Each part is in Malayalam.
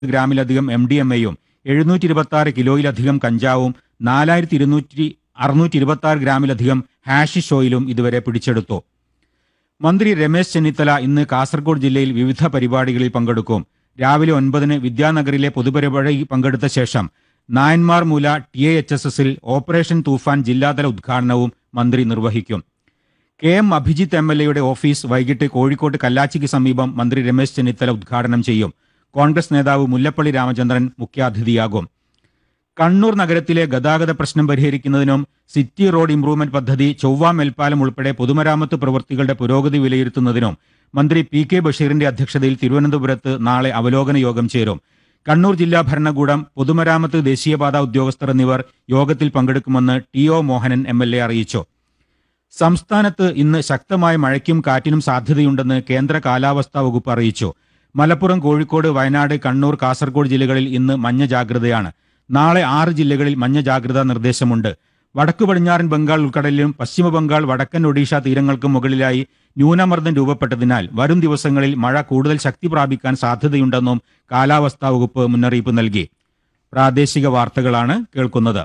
ഗ്രാമിലധികം എം ഡി എം എയും എഴുന്നൂറ്റി ഇരുപത്തി ആറ് കിലോയിലധികം കഞ്ചാവും നാലായിരത്തി ഇരുന്നൂറ്റി അറുന്നൂറ്റി ഇരുപത്തി ആറ് ഗ്രാമിലധികം ഹാഷിഷ് ഓയിലും ഇതുവരെ പിടിച്ചെടുത്തു മന്ത്രി രമേശ് ചെന്നിത്തല ഇന്ന് കാസർഗോഡ് ജില്ലയിൽ വിവിധ പരിപാടികളിൽ പങ്കെടുക്കും രാവിലെ ഒൻപതിന് വിദ്യാനഗറിലെ പൊതുപരിപാടിയിൽ പങ്കെടുത്ത ശേഷം Nayanmarmoola T A H S എസിൽ ഓപ്പറേഷൻ തൂഫാൻ ജില്ലാതല ഉദ്ഘാടനവും മന്ത്രി നിർവഹിക്കും K M Abhijith M L എയുടെ ഓഫീസ് വൈകിട്ട് കോഴിക്കോട്ട് കല്ലാച്ചിക്ക് സമീപം മന്ത്രി രമേശ് ചെന്നിത്തല ഉദ്ഘാടനം ചെയ്യും കോൺഗ്രസ് നേതാവ് മുല്ലപ്പള്ളി രാമചന്ദ്രൻ മുഖ്യാതിഥിയാകും കണ്ണൂർ നഗരത്തിലെ ഗതാഗത പ്രശ്നം പരിഹരിക്കുന്നതിനും സിറ്റി റോഡ് ഇംപ്രൂവ്മെന്റ് പദ്ധതി ചൊവ്വ മേൽപ്പാലം ഉൾപ്പെടെ പൊതുമരാമത്ത് പ്രവൃത്തികളുടെ പുരോഗതി വിലയിരുത്തുന്നതിനും മന്ത്രി പി കെ ബഷീറിന്റെ അധ്യക്ഷതയിൽ തിരുവനന്തപുരത്ത് നാളെ അവലോകന യോഗം ചേരും കണ്ണൂർ ജില്ലാ ഭരണകൂടം പൊതുമരാമത്ത് ദേശീയപാത ഉദ്യോഗസ്ഥർ എന്നിവർ യോഗത്തിൽ പങ്കെടുക്കുമെന്ന് T O Mohanan M L A അറിയിച്ചു സംസ്ഥാനത്ത് ഇന്ന് ശക്തമായ മഴയ്ക്കും കാറ്റിനും സാധ്യതയുണ്ടെന്ന് കേന്ദ്ര കാലാവസ്ഥാ വകുപ്പ് അറിയിച്ചു മലപ്പുറം കോഴിക്കോട് വയനാട് കണ്ണൂർ കാസർഗോഡ് ജില്ലകളിൽ ഇന്ന് മഞ്ഞ ജാഗ്രതയാണ് നാളെ ആറ് ജില്ലകളിൽ മഞ്ഞ ജാഗ്രതാ നിർദ്ദേശമുണ്ട് വടക്കു പടിഞ്ഞാറൻ ബംഗാൾ ഉൾക്കടലിലും പശ്ചിമ ബംഗാൾ വടക്കൻ ഒഡീഷ തീരങ്ങൾക്കും മുകളിലായി ന്യൂനമർദ്ദം രൂപപ്പെട്ടതിനാൽ വരും ദിവസങ്ങളിൽ മഴ കൂടുതൽ ശക്തി പ്രാപിക്കാൻ സാധ്യതയുണ്ടെന്നും കാലാവസ്ഥാ വകുപ്പ് മുന്നറിയിപ്പ് നൽകി പ്രാദേശിക വാർത്തകളാണ് കേൾക്കുന്നത്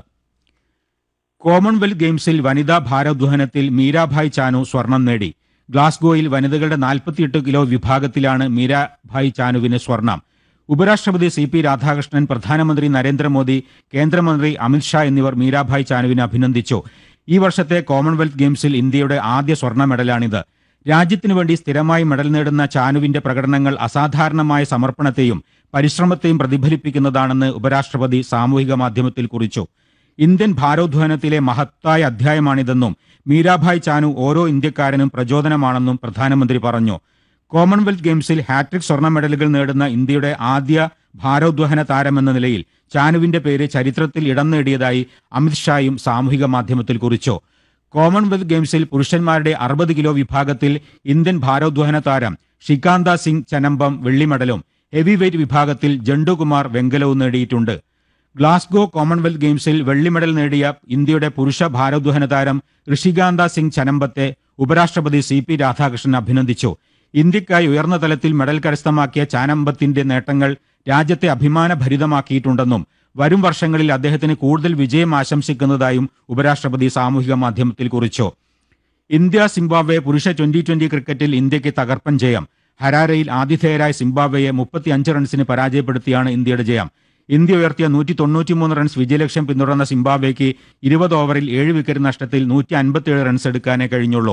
കോമൺവെൽത്ത് ഗെയിംസിൽ വനിതാ ഭാരോദ്വഹനത്തിൽ മീരാഭായ് ചാനു സ്വർണം നേടി ഗ്ലാസ്ഗോയിൽ വനിതകളുടെ 48 കിലോ വിഭാഗത്തിലാണ് മീരാഭായ് ചാനുവിന് സ്വർണം ഉപരാഷ്ട്രപതി സി പി രാധാകൃഷ്ണൻ പ്രധാനമന്ത്രി നരേന്ദ്രമോദി കേന്ദ്രമന്ത്രി അമിത്ഷാ എന്നിവർ മീരാഭായ് ചാനുവിനെ അഭിനന്ദിച്ചു ഈ വർഷത്തെ കോമൺവെൽത്ത് ഗെയിംസിൽ ഇന്ത്യയുടെ ആദ്യ സ്വർണ്ണ മെഡലാണിത് രാജ്യത്തിനു വേണ്ടി സ്ഥിരമായി മെഡൽ നേടുന്ന ചാനുവിന്റെ പ്രകടനങ്ങൾ അസാധാരണമായ സമർപ്പണത്തെയും പരിശ്രമത്തെയും പ്രതിഫലിപ്പിക്കുന്നതാണെന്ന് ഉപരാഷ്ട്രപതി സാമൂഹിക മാധ്യമത്തിൽ കുറിച്ചു ഇന്ത്യൻ ഭാരോദ്വഹനത്തിലെ മഹത്തായ അധ്യായമാണിതെന്നും മീരാഭായ് ചാനു ഓരോ ഇന്ത്യക്കാരനും പ്രചോദനമാണെന്നും പ്രധാനമന്ത്രി പറഞ്ഞു കോമൺവെൽത്ത് ഗെയിംസിൽ ഹാട്രിക് സ്വർണ്ണ മെഡലുകൾ നേടുന്ന ഇന്ത്യയുടെ ആദ്യ ഭാരോദ്വഹന താരമെന്ന നിലയിൽ ചാനുവിന്റെ പേര് ചരിത്രത്തിൽ ഇടം നേടിയതായി അമിത്ഷായും സാമൂഹിക മാധ്യമത്തിൽ കുറിച്ചു കോമൺവെൽത്ത് ഗെയിംസിൽ പുരുഷന്മാരുടെ അറുപത് കിലോ വിഭാഗത്തിൽ ഇന്ത്യൻ ഭാരോദ്വഹന താരം ഷികാന്ത സിംഗ് ചനമ്പം വെള്ളി മെഡലും ഹെവി വെയ്റ്റ് വിഭാഗത്തിൽ ജണ്ടുകുമാർ വെങ്കലവും നേടിയിട്ടുണ്ട് ഗ്ലാസ്ഗോ കോമൺവെൽത്ത് ഗെയിംസിൽ വെള്ളി മെഡൽ നേടിയ ഇന്ത്യയുടെ പുരുഷ ഭാരോദ്വഹന താരം ഋഷികാന്ത സിംഗ് ചനമ്പത്തെ ഉപരാഷ്ട്രപതി സി പി രാധാകൃഷ്ണൻ അഭിനന്ദിച്ചു ഇന്ത്യക്കായി ഉയർന്ന തലത്തിൽ മെഡൽ കരസ്ഥമാക്കിയ ചാനമ്പത്തിന്റെ നേട്ടങ്ങൾ രാജ്യത്തെ അഭിമാനഭരിതമാക്കിയിട്ടുണ്ടെന്നും വരും വർഷങ്ങളിൽ അദ്ദേഹത്തിന് കൂടുതൽ വിജയം ആശംസിക്കുന്നതായും ഉപരാഷ്ട്രപതി സാമൂഹിക മാധ്യമത്തിൽ കുറിച്ചു ഇന്ത്യ സിംബാബ്വെ പുരുഷ ട്വന്റി ട്വന്റി ക്രിക്കറ്റിൽ ഇന്ത്യക്ക് തകർപ്പൻ ജയം ഹരാരയിൽ ആതിഥേയരായ സിംബാബ്വെയെ മുപ്പത്തിയഞ്ച് റൺസിന് പരാജയപ്പെടുത്തിയാണ് ഇന്ത്യയുടെ ജയം ഇന്ത്യ ഉയർത്തിയ നൂറ്റി തൊണ്ണൂറ്റിമൂന്ന് റൺസ് വിജയലക്ഷ്യം പിന്തുടർന്ന സിംബാബ്വെക്ക് ഇരുപത് ഓവറിൽ ഏഴ് വിക്കറ്റ് നഷ്ടത്തിൽ നൂറ്റി അൻപത്തിയേഴ് റൺസ് എടുക്കാനേ കഴിഞ്ഞുള്ളൂ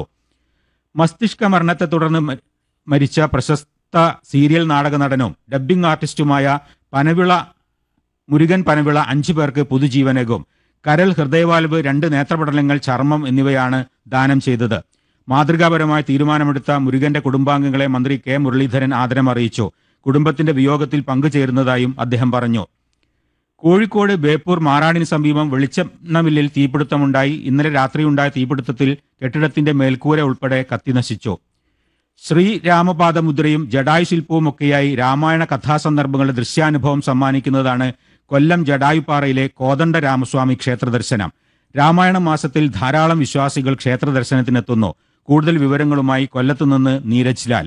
മസ്തിഷ്ക മരണത്തെ തുടർന്ന് മ- മരിച്ച പ്രശസ്ത സീരിയൽ നാടക നടനും ഡബ്ബിംഗ് ആർട്ടിസ്റ്റുമായ പനവിള മുരുകൻ പനവിള അഞ്ചു പേർക്ക് പുതുജീവനേകും കരൾ ഹൃദയവാൽവ് രണ്ട് നേത്രപടലങ്ങൾ ചർമ്മം എന്നിവയാണ് ദാനം ചെയ്തത് മാതൃകാപരമായ തീരുമാനമെടുത്ത മുരുകന്റെ കുടുംബാംഗങ്ങളെ മന്ത്രി കെ മുരളീധരൻ ആദരം അറിയിച്ചു കുടുംബത്തിന്റെ വിയോഗത്തിൽ പങ്കുചേരുന്നതായും അദ്ദേഹം പറഞ്ഞു കോഴിക്കോട് ബേപ്പൂർ മാറാടിന് സമീപം വെളിച്ചെണ്ണ തീപിടുത്തമുണ്ടായി ഇന്നലെ രാത്രിയുണ്ടായ തീപിടുത്തത്തിൽ കെട്ടിടത്തിന്റെ മേൽക്കൂര ഉൾപ്പെടെ കത്തിനശിച്ചു ശ്രീരാമപാദമുദ്രയും ജഡായു ശില്പവും ഒക്കെയായി രാമായണ കഥാസന്ദർഭങ്ങളുടെ ദൃശ്യാനുഭവം സമ്മാനിക്കുന്നതാണ് കൊല്ലം ജഡായുപ്പാറയിലെ കോദണ്ഡ രാമസ്വാമി ക്ഷേത്ര ദർശനം രാമായണ മാസത്തിൽ ധാരാളം വിശ്വാസികൾ ക്ഷേത്ര ദർശനത്തിനെത്തുന്നു കൂടുതൽ വിവരങ്ങളുമായി കൊല്ലത്തുനിന്ന് നീരജ് ലാൽ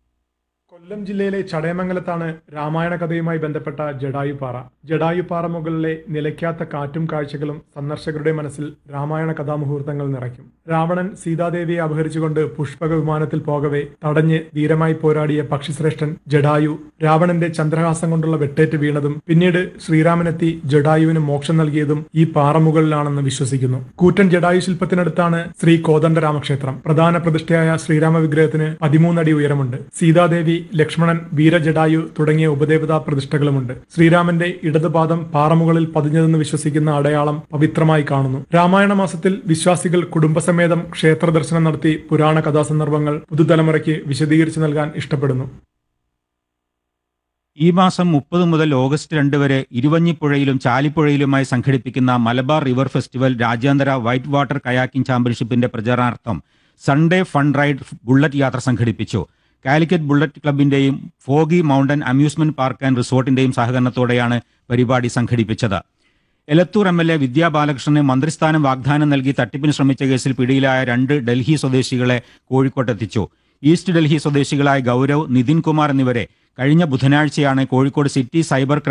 കൊല്ലം ജില്ലയിലെ ചടയമംഗലത്താണ് രാമായണ കഥയുമായി ബന്ധപ്പെട്ട ജഡായുപാറ ജഡായുപാറ മുകളിലെ നിലയ്ക്കാത്ത കാറ്റും കാഴ്ചകളും സന്ദർശകരുടെ മനസ്സിൽ രാമായണ കഥാമുഹൂർത്തങ്ങൾ നിറയ്ക്കും രാവണൻ സീതാദേവിയെ അപഹരിച്ചുകൊണ്ട് പുഷ്പക വിമാനത്തിൽ പോകവെ തടഞ്ഞ് ധീരമായി പോരാടിയ പക്ഷിശ്രേഷ്ഠൻ ജഡായു രാവണന്റെ ചന്ദ്രഹാസം കൊണ്ടുള്ള വെട്ടേറ്റ് വീണതും പിന്നീട് ശ്രീരാമനെത്തി ജഡായുവിന് മോക്ഷം നൽകിയതും ഈ പാറമുകളിലാണെന്ന് വിശ്വസിക്കുന്നു കൂറ്റൻ ജഡായു ശില്പത്തിനടുത്താണ് ശ്രീ കോദണ്ഡ രാമക്ഷേത്രം പ്രധാന പ്രതിഷ്ഠയായ ശ്രീരാമ വിഗ്രഹത്തിന് പതിമൂന്നടി ഉയരമുണ്ട് സീതാദേവി ലക്ഷ്മണൻ വീരജഡായു തുടങ്ങിയ ഉപദേവതാ പ്രതിഷ്ഠകളുമുണ്ട് ശ്രീരാമന്റെ ഇടതുപാദം പാറമുകളിൽ പതിഞ്ഞതെന്ന് വിശ്വസിക്കുന്ന അടയാളം പവിത്രമായി കാണുന്നു രാമായണ മാസത്തിൽ വിശ്വാസികൾ കുടുംബസമേതം ക്ഷേത്ര ദർശനം നടത്തി പുരാണ കഥാസന്ദർഭങ്ങൾ പുതുതലമുറയ്ക്ക് വിശദീകരിച്ചു നൽകാൻ ഇഷ്ടപ്പെടുന്നു ഈ മാസം മുപ്പത് മുതൽ ഓഗസ്റ്റ് രണ്ട് വരെ ഇരുവഞ്ഞിപ്പുഴയിലും ചാലിപ്പുഴയിലുമായി സംഘടിപ്പിക്കുന്ന മലബാർ റിവർ ഫെസ്റ്റിവൽ രാജ്യാന്തര വൈറ്റ് വാട്ടർ കയാക്കിംഗ് ചാമ്പ്യൻഷിപ്പിന്റെ പ്രചരണാർത്ഥം സൺഡേ ഫണ്ട് റൈഡ് ബുള്ളറ്റ് യാത്ര സംഘടിപ്പിച്ചു കാലിക്കറ്റ് ബുള്ളറ്റ് ക്ലബിന്റെയും foggy mountain amusement park and റിസോർട്ടിന്റെയും സഹകരണത്തോടെയാണ് പരിപാടി സംഘടിപ്പിച്ചത് Elathur M L A Vidya ബാലകൃഷ്ണന് മന്ത്രിസ്ഥാനം വാഗ്ദാനം നൽകി തട്ടിപ്പിന് ശ്രമിച്ച കേസിൽ പിടിയിലായ രണ്ട് ഡൽഹി സ്വദേശികളെ കോഴിക്കോട്ടെത്തിച്ചു ഈസ്റ്റ് ഡൽഹി സ്വദേശികളായ ഗൗരവ് നിതിൻ കുമാർ എന്നിവരെ കഴിഞ്ഞ ബുധനാഴ്ചയാണ് കോഴിക്കോട് സിറ്റി സൈബർ ക്രൈം